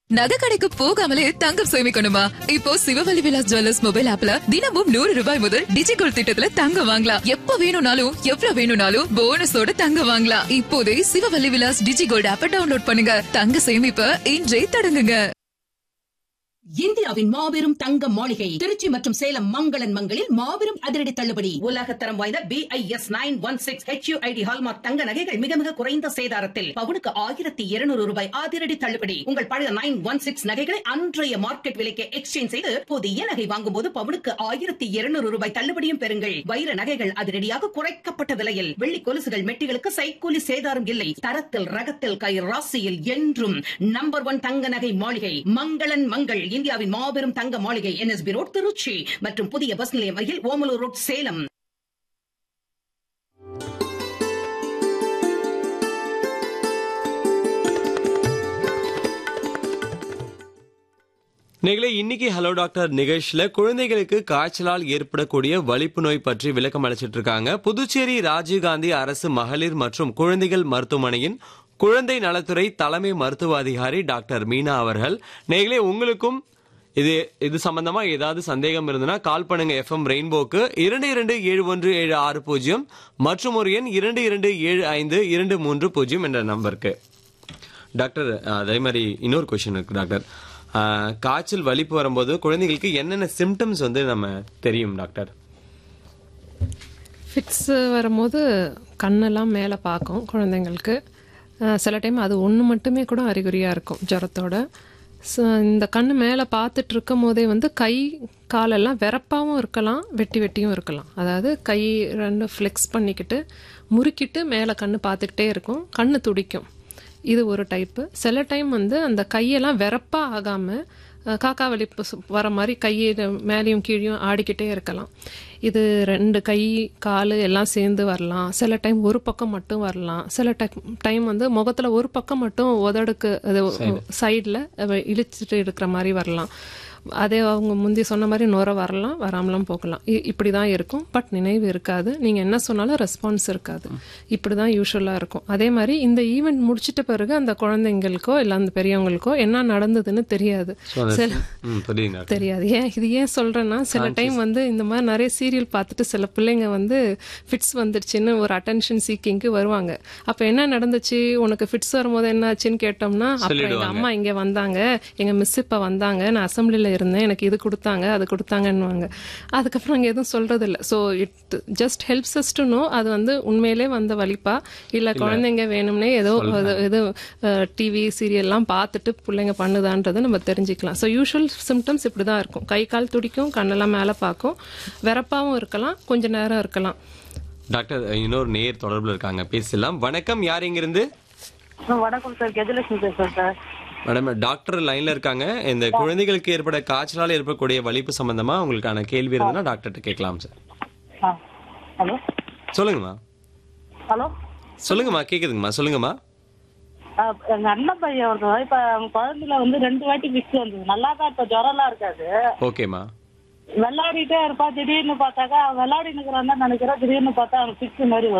நகை கடைக்கு போகாமலே தங்கம் சேமிக்கணுமா இப்போ சிவவழி விலாஸ் ஜுவல்லர்ஸ் மொபைல் ஆப்ல தினமும் நூறு ரூபாய் முதல் டிஜிகோல் திட்டத்துல தங்கம் வாங்கலாம் எப்ப வேணும்னாலும் எவ்வளவு வேணும்னாலும் போனஸோட தங்கம் வாங்கலாம் இப்போதே சிவவழி விலாஸ் டிஜிகோல்ட் ஆப்ப டவுன்லோட் பண்ணுங்க தங்க சேமிப்ப இன்றே தொடங்குங்க இந்தியாவின் மாபெரும் தங்க மாளிகை திருச்சி மற்றும் சேலம் மங்களன் மங்களில் மாபெரும் அதிரடி தள்ளுபடி உலகத்தரம் வாய்ந்த B I S nine one six H ID hallmark தங்க நகைகள் மிக மிக குறைந்த சேதாரத்தில் பவுனுக்கு ஆயிரத்தி இருநூறு ரூபாய் அதிரடி தள்ளுபடி உங்கள் பழைய நைன் ஒன் சிக்ஸ் நகைகளை அன்றைய மார்க்கெட் விலைக்கு எக்ஸ்சேஞ்ச் செய்து புதிய நகை வாங்கும் போது பவுனுக்கு ஆயிரத்தி இருநூறு ரூபாய் தள்ளுபடியும் பெறுங்கள் வைர நகைகள் அதிரடியாக குறைக்கப்பட்ட விலையில் வெள்ளி கொலுசுகள் மெட்டிகளுக்கு சைக்கூலி சேதாரம் இல்லை தரத்தில் ரகத்தில் கை ராசியில் என்றும் நம்பர் ஒன் தங்க நகை மாளிகை மங்களன் மங்கள் இந்தியாவின் மாபெரும் தங்க மாளிகை என்எஸ்பி ரோட் திருச்சி மற்றும் புதிய பஸ் நிலையம் அருகில் ஓமலூர் ரோட் சேலம் நீங்களே இன்னைக்கு ஹலோ டாக்டர் நிகழ்ச்சியில குழந்தைகளுக்கு காய்ச்சலால் ஏற்படக்கூடிய வலிப்பு நோய் பற்றி விளக்கம் அளிச்சிட்டு இருக்காங்க புதுச்சேரி ராஜீவ்காந்தி அரசு மகளிர் மற்றும் குழந்தைகள் மருத்துவமனையின் குழந்தை நலத்துறை தலைமை மருத்துவ அதிகாரி டாக்டர் மீனா அவர்கள் நீங்களே உங்களுக்கும் இது இது சம்பந்தமா ஏதாவது சந்தேகம் இருந்ததுன்னா கால் பண்ணுங்க எஃப்எம் ரெயின்போக்கு இரண்டு இரண்டு ஏழு ஒன்று ஏழு ஆறு பூஜ்ஜியம் மற்றும் ஒரு எண் இரண்டு இரண்டு ஏழு ஐந்து இரண்டு மூன்று பூஜ்ஜியம் என்ற நம்பருக்கு டாக்டர் அதே மாதிரி இன்னொரு கொஸ்டின் இருக்கு டாக்டர் அஹ், காய்ச்சல் வலிப்பு வரும்போது குழந்தைகளுக்கு என்னென்ன சிம்டம்ஸ் வந்து நம்ம தெரியும் டாக்டர் ஃபிட்ஸ் வரும்போது கண்ணெல்லாம் மேலே பார்க்கும் குழந்தைங்களுக்கு அஹ் சில டைம் அது ஒன்று மட்டுமே கூட அறிகுறியாக இருக்கும் ஜுரத்தோட ஸோ இந்த கண் மேலே பார்த்துட்டு இருக்கும் போதே வந்து கை காலெல்லாம் வெறப்பாகவும் இருக்கலாம் வெட்டி வெட்டியும் இருக்கலாம் அதாவது கை ரெண்டும் ஃப்ளெக்ஸ் பண்ணிக்கிட்டு முறுக்கிட்டு மேலே கண் பார்த்துக்கிட்டே இருக்கும் கண் துடிக்கும் இது ஒரு டைப்பு சில டைம் வந்து அந்த கையெல்லாம் வெறப்பா ஆகாமல் காக்கா வலிப்பு சு- வர மாதிரி கையை மேலேயும் கீழேயும் ஆடிக்கிட்டே இருக்கலாம் இது ரெண்டு கை கால் எல்லாம் சேர்ந்து வரலாம் சில டைம் ஒரு பக்கம் மட்டும் வரலாம் சில டைம் டைம் வந்து முகத்தில் ஒரு பக்கம் மட்டும் உதடுக்கு அது சைடில் இழுச்சிட்டு இருக்கிற மாதிரி வரலாம் அதே அவங்க முந்தி சொன்ன மாதிரி நுர வரலாம் வராமலாம் போகலாம் இ- இப்படி தான் இருக்கும் பட் நினைவு இருக்காது நீங்கள் என்ன சொன்னாலும் ரெஸ்பான்ஸ் இருக்காது இப்படி தான் யூஸ்வலாக இருக்கும் அதே மாதிரி இந்த ஈவெண்ட் முடிச்சிட்ட பிறகு அந்த குழந்தைங்களுக்கோ இல்லை அந்த பெரியவங்களுக்கோ என்ன நடந்ததுன்னு தெரியாது So, அந்த- சில ம், புரியுது டாக்டர் தெரியாது ஏன் இது ஏன் சொல்றேன்னா சில டைம் வந்து இந்த மாதிரி நிறைய சீரியல் பார்த்துட்டு சில பிள்ளைங்க வந்து ஃபிட்ஸ் வந்துடுச்சுன்னு ஒரு அட்டென்ஷன் சீக்கிங்க்கு வருவாங்க அப்ப என்ன நடந்துச்சு உனக்கு ஃபிட்ஸ் வரும்போது என்ன ஆச்சுன்னு கேட்டோம்னா அப்புறம் எங்க சொல்லிடுவாங்க. அம்மா இங்க வந்தாங்க எங்க மிஸ் இப்ப வந்தாங்க நான் அசம்பிளில இருந்தேன் எனக்கு இது கொடுத்தாங்க அது கொடுத்தாங்கன்னுவாங்க அதுக்கப்புறம் அங்க எதுவும் சொல்றது இல்ல so it just helps us to know அது வந்து உண்மையிலே வந்த வலிப்பா இல்ல குழந்தைங்க வேணும்னே ஏதோ அது- ஏதோ டிவி சீரியல்லாம் பார்த்துட்டு பிள்ளைங்க பண்ணுதான்றதை நம்ம தெரிஞ்சுக்கலாம் ஸோ யூஷுவல் சிம்டம்ஸ் இப்படி தான் இருக்கும் கை கால் துடிக்கும் கண்ணெல்லாம் மேலே பார்க்கும் வெறப்பாவும் இருக்கலாம் கொஞ்ச நேரம் இருக்கலாம் டாக்டர் இன்னொரு நேர் தொடர்புல இருக்காங்க பேசலாம் வணக்கம் யார் இங்கிருந்து ஆ, வணக்கம் சார் கெஜலட்சுமி பேசுறேன் சார் மேடம் டாக்டர் லைன்ல இருக்காங்க இந்த குழந்தைகளுக்கு ஏற்பட காய்ச்சலால் ஏற்படக்கூடிய வலிப்பு சம்பந்தமா உங்களுக்கான கேள்வி இருந்தா டாக்டர்கிட்ட கேட்கலாம் சார் ஆ ஹலோ சொல்லுங்கம்மா ஹலோ சொல்லுங்கம்மா கேக்குதுங்கம்மா சொல்லுங்கம்மா ஆ, எங்க அண்ணன் பையன் ஒருத்தர் இப்ப அவங்க குழந்தைல வந்து ரெண்டு வாட்டி மிக்ஸ் வந்தது நல்லா தான் இப்ப ஜுரம்லாம் இருக்காது ஓகேம்மா விளையாடிட்டே இருப்பா திடீர்னு பார்த்தாக்கா அவன் விளையாடி நிக்கிறான் தான் நினைக்கிறேன் திடீர்னு பார்த்தா அவனுக்கு பிக்ஸ் மாதிரி வரும்